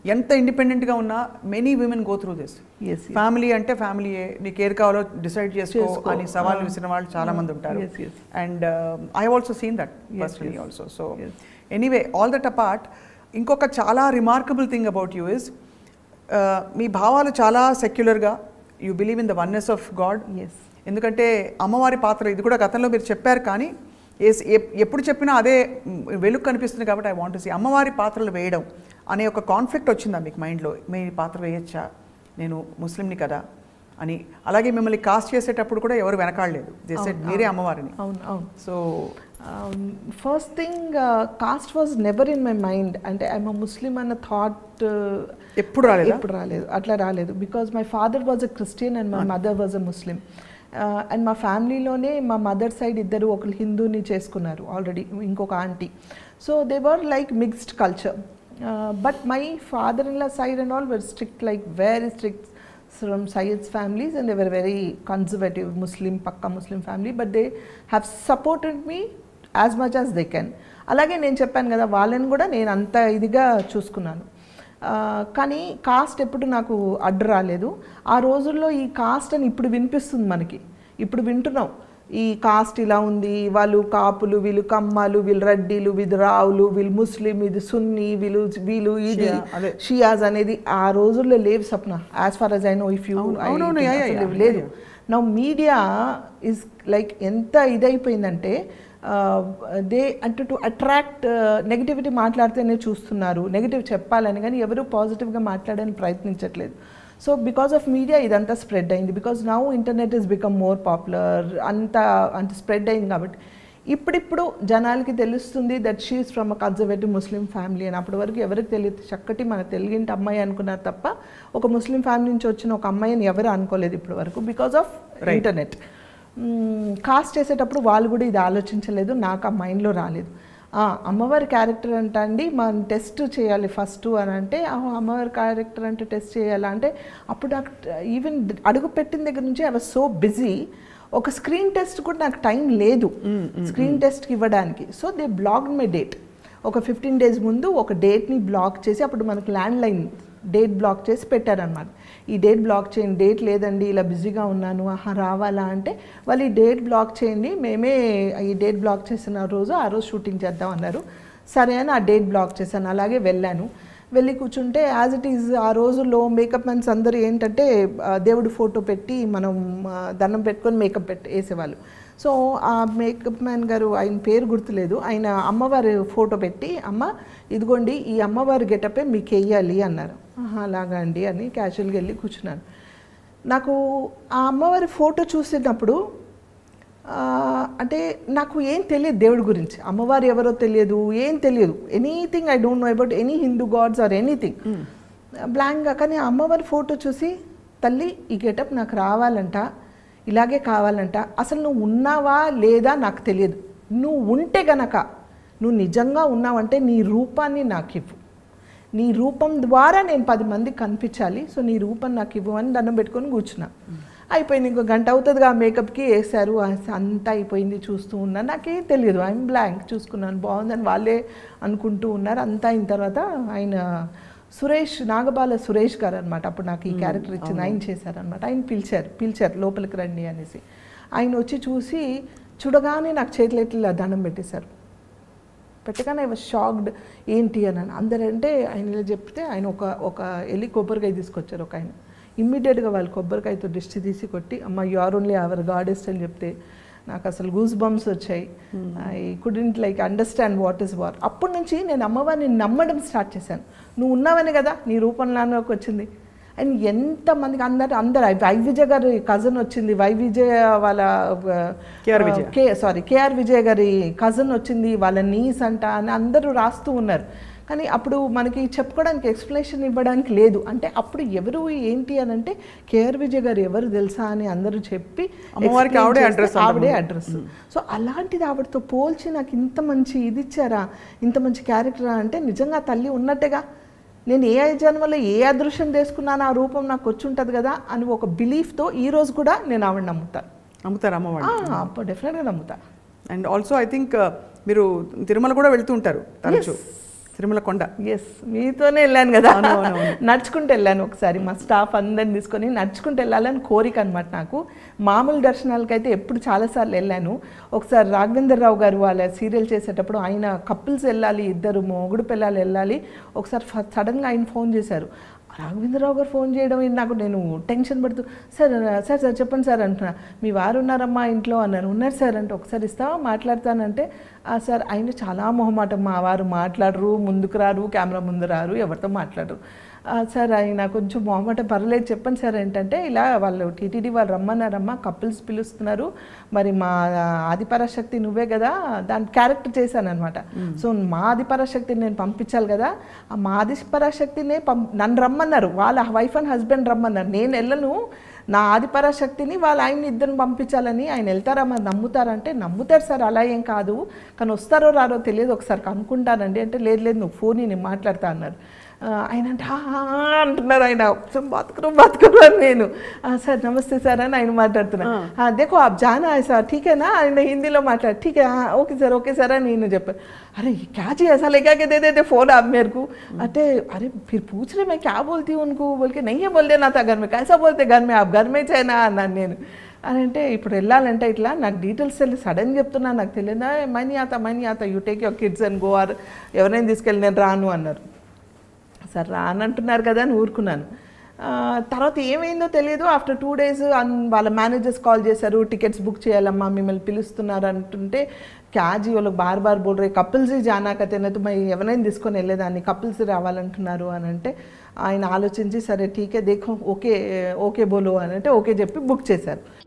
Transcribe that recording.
ఎంత ఇండిపెండెంట్గా ఉన్నా many women go through this yes family అంటే ఫ్యామిలీయే నీకు ఏది కావాలో డిసైడ్ చేసుకో చేసుకో. అని సవాల్ Ah. విసిరిన వాళ్ళు చాలా మంది ఉంటారు yes yes and I also seen that Yes, personally yes. Also so Yes. Anyway all that apart ఇంకొక చాలా remarkable thing about you is మీ భావాలు చాలా సెక్యులర్గా you believe in the oneness of god yes ఎందుకంటే అమ్మవారి పాత్ర ఇది కూడా గతంలో మీరు చెప్పారు కానీ ఏస్- ఎప్- ఎప్పుడు చెప్పినా అదే మ్, వెలుగు కనిపిస్తుంది కాబట్టి ఐ వాంట్ సీ అమ్మవారి పాత్రలు వేయడం అనే ఒక కాన్ఫ్లిక్ట్ వచ్చిందా మీకు మైండ్లో మీ పాత్ర వేయచ్చా నేను ముస్లింని కదా అని అలాగే మిమ్మల్ని కాస్ట్ చేసేటప్పుడు కూడా ఎవరు వెనకాడలేదు చేసే అవును, మీరే అవును. అమ్మవారిని అవును అవును so first thing caste was never in my mind అంటే ఐఎమ్ ముస్లిం అన్న థాట్ ఎప్పుడు రాలేదా ఎప్పుడు రాలేదు అట్లా రాలేదు because my father was a Christian and my mother was a Muslim and మా ఫ్యామిలీలోనే మా మదర్ సైడ్ ఇద్దరు ఒకరు హిందూని చేసుకున్నారు ఆల్రెడీ ఇంకొక aunty so they were like mixed culture but my father in law side and all were strict like very strict from Syed's families and they were very conservative Muslim, Pakka Muslim family, but they have supported me as much as they can. అలాగే నేను చెప్పాను కదా వాళ్ళని కూడా నేను అంత ఇదిగా చూసుకున్నాను ఆ, కానీ కాస్ట్ ఎప్పుడు నాకు అడ్డు రాలేదు ఆ రోజుల్లో ఈ కాస్ట్ అని ఇప్పుడు వినిపిస్తుంది మనకి ఇప్పుడు వింటున్నాం ఈ కాస్ట్ ఇలా ఉంది వాళ్ళు కాపులు వీళ్ళు కమ్మాలు వీళ్ళు రెడ్డిలు వీళ్ళు రావులు వీళ్ళు ముస్లిం ఇది సున్ని వీళ్ళు వీళ్ళు ఇది షియా, అదే. షియాజ్ అనేది ఆ రోజుల్లో లేవు Sapna as far as I know if you అవును, అవునవును, yeah, yeah, yeah, లేదు yeah. నా మీడియా ఇస్ లైక్ ఎంత ఇదైపోయిందంటే దే అంటే టు అట్రాక్ట్ నెగిటివిటీ మాట్లాడితేనే చూస్తున్నారు నెగిటివ్ చెప్పాలని కానీ ఎవరు పాజిటివ్గా మాట్లాడని ప్రయత్నించట్లేదు సో బికాస్ ఆఫ్ మీడియా ఇదంతా స్ప్రెడ్ అయింది because now internet is become more popular అంత అంత స్ప్రెడ్ అయింది కాబట్టి ఇప్పుడిప్పుడు జనాలకి తెలుస్తుంది that she's from a conservative Muslim family అని అప్పటి వరకు ఎవరికి తెలియదు చక్కటి మన తెలుగింటి అమ్మాయి అనుకున్నారు తప్ప ఒక ముస్లిం ఫ్యామిలీ నుంచి వచ్చిన ఒక అమ్మాయిని ఎవరు అనుకోలేదు ఇప్పటి వరకు because of Right. Internet cast చేసేటప్పుడు వాళ్ళు కూడా ఇది ఆలోచించలేదు నాకు ఆ మైండ్లో రాలేదు ఆ, అమ్మవారి క్యారెక్టర్ అంట అండి మనం టెస్ట్ చేయాలి ఫస్ట్ అని అంటే "ఆ, అమ్మవారి క్యారెక్టర్ అంటే టెస్ట్ చేయాలా అంటే అప్పుడు నాకు ఈవెన్ అడుగు పెట్టిన దగ్గర నుంచి ఐ వాజ్ సో బిజీ ఒక స్క్రీన్ టెస్ట్ కూడా నాకు టైం లేదు స్క్రీన్ టెస్ట్కి ఇవ్వడానికి so they block my date ఒక ఫిఫ్టీన్ డేస్ ముందు ఒక డేట్ని బ్లాక్ చేసి అప్పుడు మనకు ల్యాండ్ లైన్ డేట్ బ్లాక్ చేసి పెట్టారనమాట ఈ డేట్ బ్లాక్ చేయండి డేట్ లేదండి ఇలా బిజీగా ఉన్నాను ఆహా రావాలా అంటే వాళ్ళు ఈ డేట్ బ్లాక్ చేయండి మేమే ఈ డేట్ బ్లాక్ చేసిన రోజు ఆ రోజు షూటింగ్ చేద్దాం అన్నారు సరే అని ఆ డేట్ బ్లాక్ చేశాను అలాగే వెళ్ళాను వెళ్ళి కూర్చుంటే యాజ్ ఇట్ ఈజ్ ఆ రోజుల్లో మేకప్ మెన్స్ అందరూ ఏంటంటే ఆ, దేవుడి ఫోటో పెట్టి మనం ఆ, దండం పెట్టుకొని మేకప్ పెట్టి వేసేవాళ్ళు సో ఆ మేకప్ మ్యాన్ గారు ఆయన పేరు గుర్తులేదు ఆయన అమ్మవారి ఫోటో పెట్టి అమ్మ ఇదిగోండి ఈ అమ్మవారి గెటపే మీకు వెయ్యాలి అన్నారు "ఆహా, అలాగా అండి అని క్యాజువల్గా వెళ్ళి కూర్చున్నాను నాకు ఆ అమ్మవారి ఫోటో చూసేటప్పుడు ఆ, అంటే నాకు ఏం తెలియదు దేవుడి గురించి అమ్మవారు ఎవరో తెలియదు ఏం తెలియదు anything I don't know about any Hindu gods or anything బ్లాంక్గా కానీ ఆ అమ్మవారి ఫోటో చూసి తల్లి ఈ గెటప్ నాకు రావాలంట ఇలాగే కావాలంట అసలు నువ్వు ఉన్నావా లేదా నాకు తెలియదు నువ్వు ఉంటే గనక నువ్వు నిజంగా ఉన్నావంటే నీ రూపాన్ని నాకు ఇవ్వు నీ రూపం ద్వారా నేను పది మందికి కనిపించాలి సో నీ రూపం నాకు ఇవ్వు అని దండం పెట్టుకొని కూర్చున్నా అయిపోయింది ఇంకో గంట అవుతుందిగా మేకప్కి వేశారు అంతా అయిపోయింది చూస్తూ ఉన్నాను నాకేం తెలియదు ఐఎమ్ బ్లాంక్ చూసుకున్నాను బాగుందని వాళ్ళే అనుకుంటూ ఉన్నారు అంతా అయిన తర్వాత ఆయన సురేష్ నాగబాల సురేష్ గారు అనమాట అప్పుడు నాకు ఈ క్యారెక్టర్ ఇచ్చింది ఆయన చేశారనమాట ఆయన పిలిచారు పిలిచారు లోపలికి రండి అనేసి ఆయన వచ్చి చూసి చూడగానే నాకు చేతులు ఎట్లా దండం పెట్టేశారు పెట్టగానే ఐ వాజ్ షాక్డ్ ఏంటి అని అని. అందరంటే ఆయన ఇలా చెప్తే ఆయన ఒక ఒక వెళ్ళి కొబ్బరికాయ తీసుకొచ్చారు ఒక ఆయన ఇమ్మీడియట్గా వాళ్ళు కొబ్బరికాయతో దిష్టి తీసి కొట్టి అమ్మ you are only our goddess అని చెప్తే నాకు అసలు గూస్ బంప్స్ వచ్చాయి I couldn't like understand what is what అప్పటి నుంచి నేను అమ్మవారిని నమ్మడం స్టార్ట్ చేశాను నువ్వు ఉన్నావని కదా నీ రూపంలోకి వచ్చింది అండ్ ఎంతమందికి అందరు అందరు వై విజయ్ గారి కజన్ వచ్చింది వై విజయ్ వాళ్ళ KR Vijaya. K sorry KR Vijay గారి కజన్ వచ్చింది వాళ్ళ నీస్ అంట అని అందరూ రాస్తూ ఉన్నారు కానీ అప్పుడు మనకి చెప్పుకోవడానికి ఎక్స్ప్లెనేషన్ ఇవ్వడానికి లేదు అంటే అప్పుడు ఎవరు ఏంటి అని అంటే కేఆర్ విజయ్ గారు ఎవరు తెలుసా అని అందరూ చెప్పి అమ్మవారికి explain ఆవిడే చేస్తే address ఆవిడే అంటాము. అడ్రస్ సో అలాంటిది ఆవిడతో పోల్చి నాకు ఇంత మంచి ఇది ఇచ్చారా ఇంత మంచి క్యారెక్టరా అంటే నిజంగా ఆ తల్లి ఉన్నట్టుగా నేను ఏ జన్మలో ఏ అదృశ్యం తీసుకున్నానో ఆ రూపం నాకు వచ్చి ఉంటుంది కదా అని ఒక బిలీఫ్తో ఈ రోజు కూడా నేను ఆవిడ నమ్ముతాను నమ్ముతారు అమ్మవాళ్ళు అప్పుడు డెఫినెట్గా నమ్ముతా అండ్ ఆల్సో ఐ థింక్ మీరు తిరుమల కూడా వెళ్తూ ఉంటారు తరచు తిరుమల కొండ ఎస్ మీతోనే వెళ్ళాను కదా అవును, అవును, అవును. నడుచుకుంటూ వెళ్ళాను ఒకసారి మా స్టాఫ్ అందరిని తీసుకొని నడుచుకుంటూ వెళ్ళాలని కోరిక అనమాట నాకు మామూలు దర్శనాలకైతే ఎప్పుడు చాలాసార్లు వెళ్ళాను ఒకసారి రాఘవేంద్ర రావు గారు వాళ్ళ సీరియల్ చేసేటప్పుడు ఆయన కపుల్స్ వెళ్ళాలి ఇద్దరు మొగుడు పిల్లలు వెళ్ళాలి ఒకసారి సడన్గా ఆయన ఫోన్ చేశారు రాఘవేంద్రరావు గారు ఫోన్ చేయడం ఇది నాకు నేను టెన్షన్ పడుతూ సార్ సార్ సార్ చెప్పండి సార్ అంటున్నా మీ వారు ఉన్నారమ్మా ఇంట్లో అన్నారు ఉన్నారు సార్ అంటే ఒకసారి ఇస్తావా మాట్లాడతానంటే "ఆ, సార్ ఆయన చాలా మొహమాటం మా వారు మాట్లాడరు ముందుకు రారు కెమెరా ముందు రారు ఎవరితో మాట్లాడరు "ఆ, సార్ ఆయన కొంచెం మొహమాటం పర్లేదు చెప్పండి సార్ ఏంటంటే ఇలా వాళ్ళు టీటీడీ వాళ్ళు రమ్మన్నారమ్మా కపుల్స్ పిలుస్తున్నారు మరి మా ఆదిపరాశక్తి నువ్వే కదా దాని క్యారెక్టర్ చేశాను అనమాట సో మా ఆదిపరాశక్తిని నేను పంపించాలి కదా ఆ మా ఆదిపరాశక్తినే పం నన్ను రమ్మన్నారు వాళ్ళ వైఫ్ అండ్ హస్బెండ్ రమ్మన్నారు నేను వెళ్ళను నా ఆదిపరాశక్తిని వాళ్ళ ఆయన ఇద్దరిని పంపించాలని ఆయన వెళ్తారా మరి నమ్ముతారంటే నమ్ముతారు సార్ అలా ఏం కాదు కానీ వస్తారో రారో తెలియదు ఒకసారి కనుక్కుంటానండి అంటే లేదు లేదు నువ్వు ఫోన్ నేను మాట్లాడతా అన్నారు ఆ, ఆయన అంటే "ఆ, ఆ, ఆ" అంటున్నారు ఆయన "సమ్ బతుకురు బతుకురు అని నేను "ఆ, సార్ నమస్తే సార్ అని ఆయన మాట్లాడుతున్నా "ఆ, దేఖో आप जाना है सर ठीक है ना ఆయన హిందీలో మాట్లాడు ठीक है हाँ ओके सर ओके सर అని నేను చెప్పాను अरे क्या जी ऐसा लेगा के दे देते फोन आप मेरे को अरे अरे फिर पूछ रहे मैं क्या बोलती हूँ उनको बोल के नहीं है बोल देना था घर में कैसा बोलते घर में आप घर में చేయనా అన్నాను నేను అని అంటే ఇప్పుడు వెళ్ళాలంటే ఇట్లా నాకు డీటెయిల్స్ వెళ్ళి సడన్ చెప్తున్నా నాకు తెలియదా మనీ ఆత మనీ ఆత you take your kids and go or ఎవరైనా తీసుకెళ్ళి నేను రాను అన్నారు సరే రానంటున్నారు కదా అని ఊరుకున్నాను ఆ, తర్వాత ఏమైందో తెలియదు ఆఫ్టర్ టూ డేస్ వాళ్ళ మేనేజర్స్ కాల్ చేశారు టికెట్స్ బుక్ చేయాలమ్మా మిమ్మల్ని పిలుస్తున్నారు అంటుంటే క్యాజీ వాళ్ళకి బార్ బార్ బోల్ రే కపుల్స్ జానా కతేనైతే మరి ఎవరైనా తీసుకొని వెళ్ళేదాన్ని కపుల్స్ రావాలంటున్నారు అని అంటే ఆయన ఆలోచించి సరే ఠీకే దేఖో ఓకే ఓకే బోలో అని అంటే ఓకే చెప్పి బుక్ చేశారు